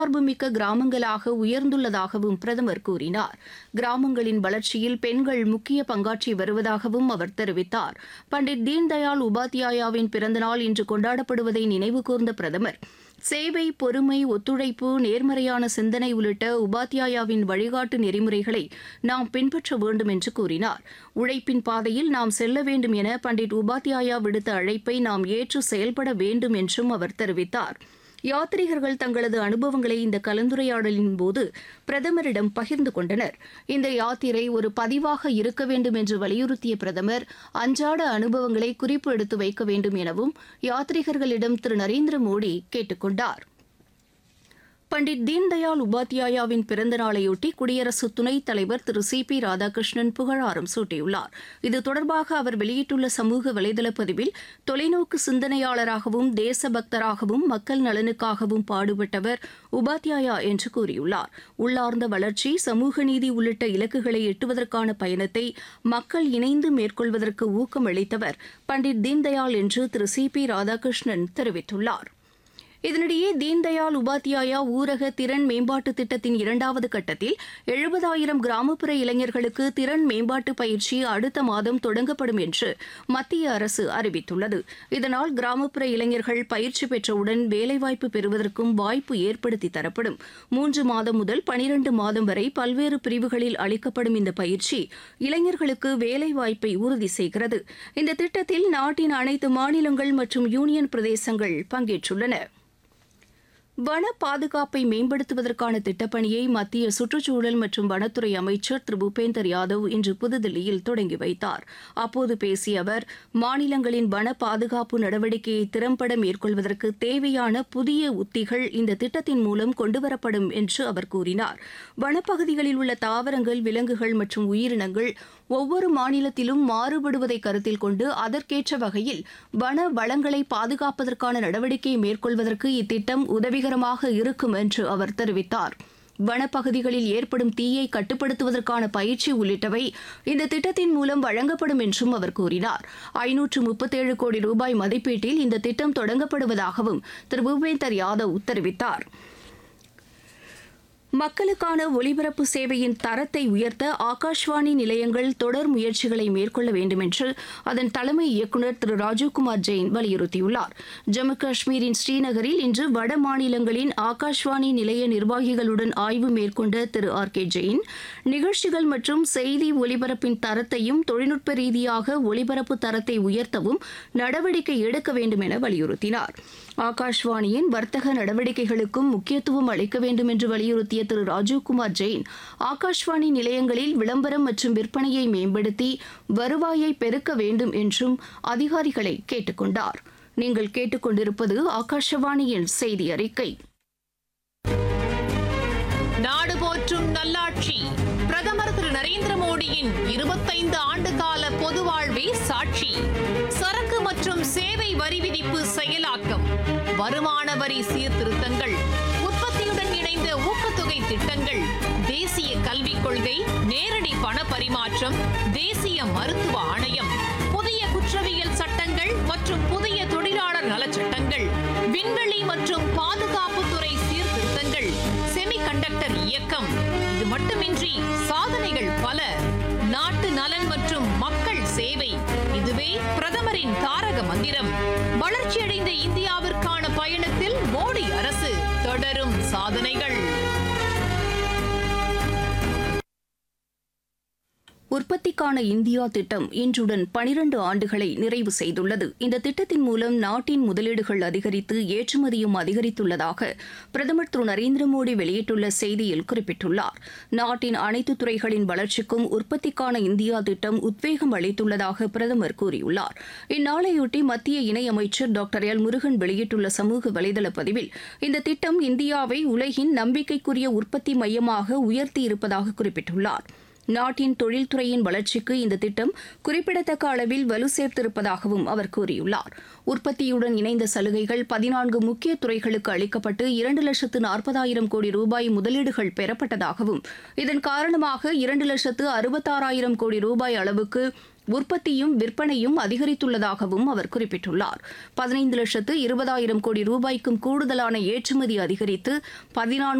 சார்புமிக்க கிராமங்களாக உயர்ந்துள்ளதாகவும் பிரதமர் கூறினார் கிராமங்களின் வளர்ச்சியில் பெண்கள் முக்கிய பங்காற்றி வருவதாகவும் அவர் தெரிவித்தார் பண்டிட் தீன்தயாள் உபாத்யாயாவின் பிறந்தநாள் இன்று கொண்டாடப்படுவதை நினைவுகூர்ந்த பிரதமர் சேவை பொறுமை ஒத்துழைப்பு நேர்மறையான சிந்தனை உள்ளிட்ட உபாத்யாயாவின் வழிகாட்டு நெறிமுறைகளை நாம் பின்பற்ற வேண்டும் என்று கூறினார் உழைப்பின் பாதையில் நாம் செல்ல வேண்டும் என பண்டிட் உபாத்யாயா விடுத்த அழைப்பை நாம் ஏற்று செயல்பட வேண்டும் என்றும் அவர் தெரிவித்தார் யாத்ரீகர்கள் தங்களது அனுபவங்களை இந்த கலந்துரையாடலின் போது பிரதமரிடம் பகிர்ந்து கொண்டனர் இந்த யாத்திரை ஒரு பதிவாக இருக்க வேண்டும் என்று வலியுறுத்திய பிரதமர் அன்றாட அனுபவங்களை குறிப்பு எடுத்து வைக்க வேண்டும் எனவும் யாத்ரீகர்களிடம் திரு நரேந்திர மோடி கேட்டுக் கொண்டார் பண்டிட் தீன்தயாள் உபாத்யாயாவின் பிறந்த நாளையொட்டி குடியரசு துணைத் தலைவர் திரு சி பி ராதாகிருஷ்ணன் புகழாரம் சூட்டியுள்ளார் இது தொடர்பாக அவர் வெளியிட்டுள்ள சமூக வலைதள பதிவில் தொலைநோக்கு சிந்தனையாளராகவும் தேசபக்தராகவும் மக்கள் நலனுக்காகவும் பாடுபட்டவர் உபாத்யாயா என்று கூறியுள்ளார் உள்ளார்ந்த வளர்ச்சி சமூக நீதி உள்ளிட்ட இலக்குகளை எட்டுவதற்கான பயணத்தை மக்கள் இணைந்து மேற்கொள்வதற்கு ஊக்கம் அளித்தவர் பண்டிட் தீன்தயாள் என்று திரு சி பி ராதாகிருஷ்ணன் தெரிவித்துள்ளார் இதனிடையே தீன்தயாள் உபாத்யாயா ஊரக திறன் மேம்பாட்டு திட்டத்தின் இரண்டாவது கட்டத்தில் எழுபதாயிரம் கிராமப்புற இளைஞர்களுக்கு திறன் மேம்பாட்டு பயிற்சி அடுத்த மாதம் தொடங்கப்படும் என்று மத்திய அரசு அறிவித்துள்ளது இதனால் கிராமப்புற இளைஞர்கள் பயிற்சி பெற்றவுடன் வேலைவாய்ப்பு பெறுவதற்கும் வாய்ப்பு ஏற்படுத்தி தரப்படும் மூன்று மாதம் முதல் பனிரண்டு மாதம் வரை பல்வேறு பிரிவுகளில் அளிக்கப்படும் இந்த பயிற்சி இளைஞர்களுக்கு வேலைவாய்ப்பை உறுதி செய்கிறது இந்த திட்டத்தில் நாட்டின் அனைத்து மாநிலங்கள் மற்றும் யூனியன் பிரதேசங்கள் பங்கேற்றுள்ளன வன பாதுகாப்பை மேம்படுத்துவதற்கான திட்டப்பணியை மத்திய சுற்றுச்சூழல் மற்றும் வனத்துறை அமைச்சர் திரு பூபேந்தர் யாதவ் இன்று புதுதில்லியில் தொடங்கி வைத்தார் அப்போது பேசிய அவர் மாநிலங்களின் வன பாதுகாப்பு நடவடிக்கையை திறம்பட மேற்கொள்வதற்கு தேவையான புதிய உத்திகள் இந்த திட்டத்தின் மூலம் கொண்டுவரப்படும் என்று அவர் கூறினார் வனப்பகுதிகளில் உள்ள தாவரங்கள் விலங்குகள் மற்றும் உயிரினங்கள் ஒவ்வொரு மாநிலத்திலும் மாறுபடுவதை கருத்தில் கொண்டு அதற்கேற்ற வகையில் வன வளங்களை பாதுகாப்பதற்கான நடவடிக்கையை மேற்கொள்வதற்கு இத்திட்டம் உதவிகரமாக இருக்கும் என்று அவர் தெரிவித்தார் வனப்பகுதிகளில் ஏற்படும் தீயை கட்டுப்படுத்துவதற்கான பயிற்சி உள்ளிட்டவை இந்த திட்டத்தின் மூலம் வழங்கப்படும் என்றும் அவர் கூறினார் ஐநூற்று முப்பத்தேழு கோடி ரூபாய் மதிப்பீட்டில் இந்த திட்டம் தொடங்கப்படுவதாகவும் திரு பூபேந்தர் யாதவ் தெரிவித்தார் மக்களுக்கான ஒலிபரப்பு சேவையின் தரத்தை உயர்த்த ஆகாஷ்வாணி நிலையங்கள் தொடர் முயற்சிகளை மேற்கொள்ள வேண்டும் என்று அதன் தலைமை இயக்குநர் திரு ராஜீவ்குமார் ஜெயின் வலியுறுத்தியுள்ளார் ஜம்மு காஷ்மீரின் ஸ்ரீநகரில் இன்று வட மாநிலங்களின் ஆகாஷ்வாணி நிலைய நிர்வாகிகளுடன் ஆய்வு மேற்கொண்ட திரு ஆர் கே ஜெயின் நிகழ்ச்சிகள் மற்றும் செய்தி ஒலிபரப்பின் தரத்தையும் தொழில்நுட்ப ரீதியாக ஒலிபரப்பு தரத்தை உயர்த்தவும் நடவடிக்கை எடுக்க வேண்டும் என வலியுறுத்தினார் ஆகாஷ்வாணியின் வர்த்தக நடவடிக்கைகளுக்கும் முக்கியத்துவம் அளிக்க வேண்டும் என்று வலியுறுத்திய திரு ராஜீவ்குமார் ஜெயின் ஆகாஷ்வாணி நிலையங்களில் விளம்பரம் மற்றும் விற்பனையை மேம்படுத்தி வருவாயை பெருக்க வேண்டும் என்றும் அதிகாரிகளை கேட்டுக்கொண்டார் நீங்கள் கேட்டுக்கொண்டிருப்பது ஆகாஷவாணியின் செய்தி அறிக்கை நாடு போற்றும் நல்லாட்சி பிரதமர் திரு நரேந்திர மோடியின் இருபத்தைந்து ஆண்டு கால பொது வாழ்வே சாட்சி சரக்கு மற்றும் சேவை வரி விதிப்பு செயலாக்கம் வருமான வரி சீர்திருத்தங்கள் உற்பத்தியுடன் இணைந்த ஊக்கத்தொகை திட்டங்கள் தேசிய கல்விக் கொள்கை நேரடி பண பரிமாற்றம் தேசிய மருத்துவ ஆணையம் புதிய குற்றவியல் சட்டங்கள் மற்றும் புதிய தொழிலாளர் நலச்சட்டங்கள் விண்வெளி மற்றும் பாதுகாப்புத்துறை சீர்திருத்தங்கள் செமிகண்டக்டர் இயக்கம் இது மட்டுமின்றி சாதனைகள் பல நாட்டு நலன் மற்றும் மக்கள் சேவை இதுவே பிரதமரின் தாரக மந்திரம் வளர்ச்சியடைந்த இந்தியாவிற்கான பயணத்தில் மோடி அரசு தொடரும் சாதனைகள் உற்பத்திக்கான இந்தியா திட்டம் இன்றுடன் பனிரண்டு ஆண்டுகளை நிறைவு செய்துள்ளது இந்த திட்டத்தின் மூலம் நாட்டின் முதலீடுகள் அதிகரித்து ஏற்றுமதியும் அதிகரித்துள்ளதாக பிரதமர் திரு நரேந்திர மோடி வெளியிட்டுள்ள செய்தியில் குறிப்பிட்டுள்ளார் நாட்டின் அனைத்து துறைகளின் வளர்ச்சிக்கும் உற்பத்திக்கான இந்தியா திட்டம் உத்வேகம் அளித்துள்ளதாக பிரதமர் கூறியுள்ளார் இந்நாளையொட்டி மத்திய இணையமைச்சர் டாக்டர் எல் முருகன் வெளியிட்டுள்ள சமூக வலைதள பதிவில் இந்த திட்டம் இந்தியாவை உலகின் நம்பிக்கைக்குரிய உற்பத்தி மையமாக உயர்த்தியிருப்பதாக குறிப்பிட்டுள்ளார் நாட்டின் தொழில்துறையின் வளர்ச்சிக்கு இந்த திட்டம் குறிப்பிடத்தக்க அளவில் வலு சேர்த்திருப்பதாகவும் அவர் கூறியுள்ளார் உற்பத்தியுடன் இணைந்த சலுகைகள் பதினான்கு முக்கிய துறைகளுக்கு அளிக்கப்பட்டு இரண்டு லட்சத்து நாற்பதாயிரம் கோடி ரூபாய் முதலீடுகள் பெறப்பட்டதாகவும் இதன் காரணமாக இரண்டு லட்சத்து அறுபத்தாறாயிரம் கோடி ரூபாய் அளவுக்கு உற்பத்தியும் விற்பனையும் அதிகரித்துள்ளதாகவும் அவர் குறிப்பிட்டுள்ளார் பதினைந்து லட்சத்து இருபதாயிரம் கோடி ரூபாய்க்கும் கூடுதலான ஏற்றுமதி அதிகரித்து பதினான்கு